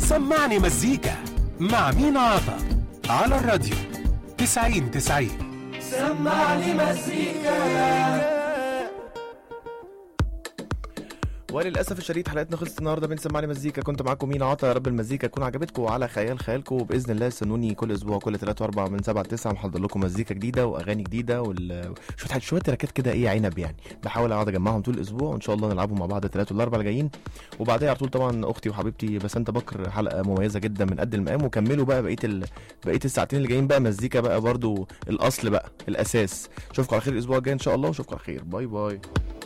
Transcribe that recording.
سمعني مزيكا مع مينا عطا على الراديو 90 90 سمعني مزيكا وللاسف الشديد حلقتنا خلصت النهارده من سمعني مزيكا كنت معاكم مين عطا يا رب المزيكا تكون عجبتكم وعلى خيال خيالكم وباذن الله استنوني كل اسبوع كل 3 و4 من 7 ل 9 محضر لكم مزيكا جديده واغاني جديده وال... شويه حاجات شويه تراكات كده ايه عنب يعني بحاول اقعد اجمعهم طول الاسبوع وان شاء الله نلعبهم مع بعض الثلاث والاربع الجايين وبعدها على طول طبعا اختي وحبيبتي بسنت بكر حلقه مميزه جدا من قد المقام وكملوا بقى بقيه ال... بقيه الساعتين اللي جايين بقى مزيكا بقى برضو الاصل بقى الاساس اشوفكم على خير الاسبوع الجاي ان شاء الله واشوفكم على خير باي باي